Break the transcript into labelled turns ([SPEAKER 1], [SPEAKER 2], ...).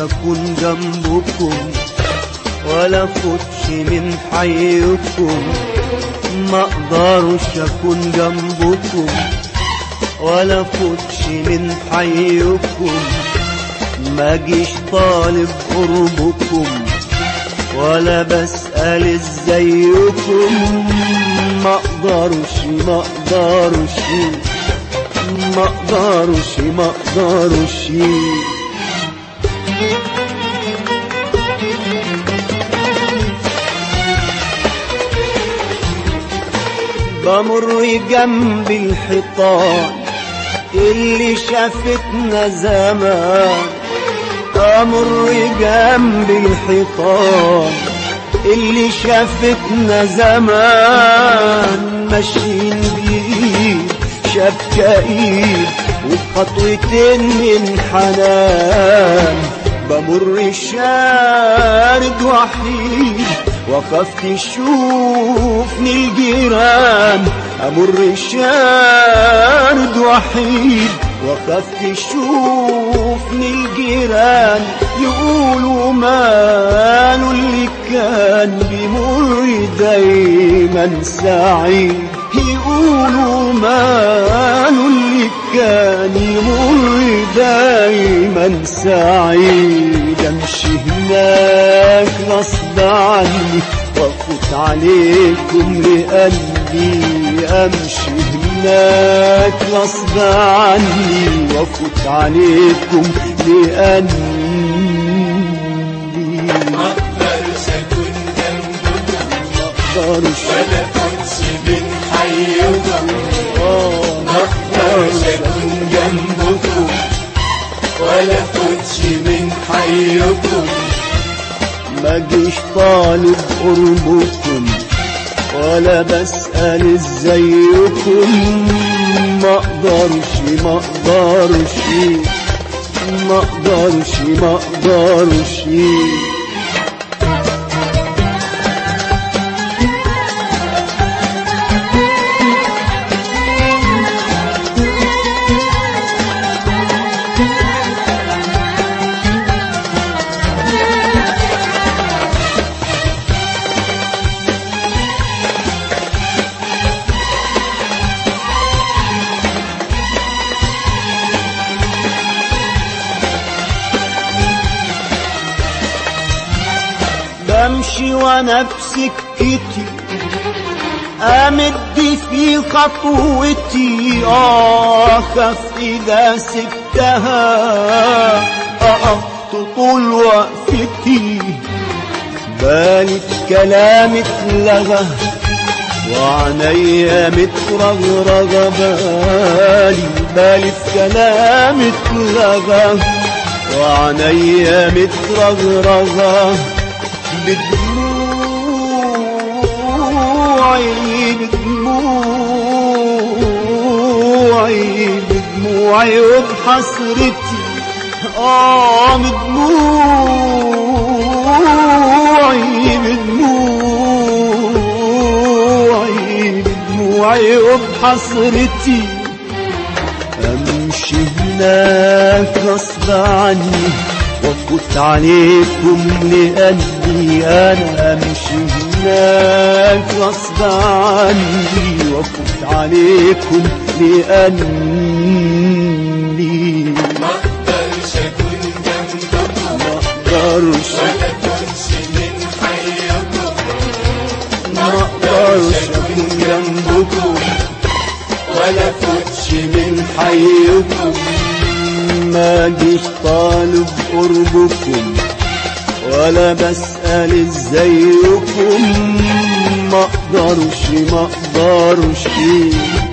[SPEAKER 1] اكون جنبكم ولا فوتش من حيكم ما اقدرش اكون جنبكم ولا فوتش من حيكم ما جيش طالب قربكم ولا بسأل ازيكم ما اقدرش ما اقدرش ما اقدرش ما اقدرش بمر جنب الحيطان اللي شافتنا زمان امر جنب الحيطان اللي شافتنا زمان ماشيين بيه شبكة ايد وخطوتين من حنان بمر الشارد وحيد وقفت تشوفني الجيران امر الشارد وحيد وقفت تشوفني الجيران يقولوا ماله اللي كان بيمر دايما سعيد يقولوا ماله اللي كان يمر دايما سعيد امشي هناك غصب عني وافوت عليكم لقلبي امشي هناك غصب عني وافوت عليكم لقلبي
[SPEAKER 2] ما اقدرش اكون جنبكم
[SPEAKER 1] مقدرش
[SPEAKER 2] ولا كنتش من حيكم
[SPEAKER 1] آه،
[SPEAKER 2] ما اقدرش اكون جنبكم ولا كنتش من حيكم
[SPEAKER 1] ما جيش طالب قربكم ولا بسأل ازيكم ما اقدرش ما اقدرش ما اقدرش ما اقدرش بمشي وانا بسكتي امد في خطوتي اه خاف اذا سبتها اقف طول وقفتي بالي كلام اتلغى وعنيا مترغرغ بالي بالي كلام اتلغى وعنيا مترغرغ بدموعي بدموعي بدموعي وبحسرتي اه بدموعي بدموعي بدموعي وبحسرتي امشي هناك غصب عني وافوت عليكم لقلبي انا امشي هناك غصب عني وافوت عليكم لقلبي
[SPEAKER 2] ما اقدرش اكون جنبكم
[SPEAKER 1] ما اقدرش
[SPEAKER 2] ولا كنتش من حيكم
[SPEAKER 1] ما اقدرش اكون جنبكم
[SPEAKER 2] ولا كنتش من
[SPEAKER 1] حيكم ما جيش طالب قربكم ولا بسأل ازيكم ما اقدرش ما اقدرش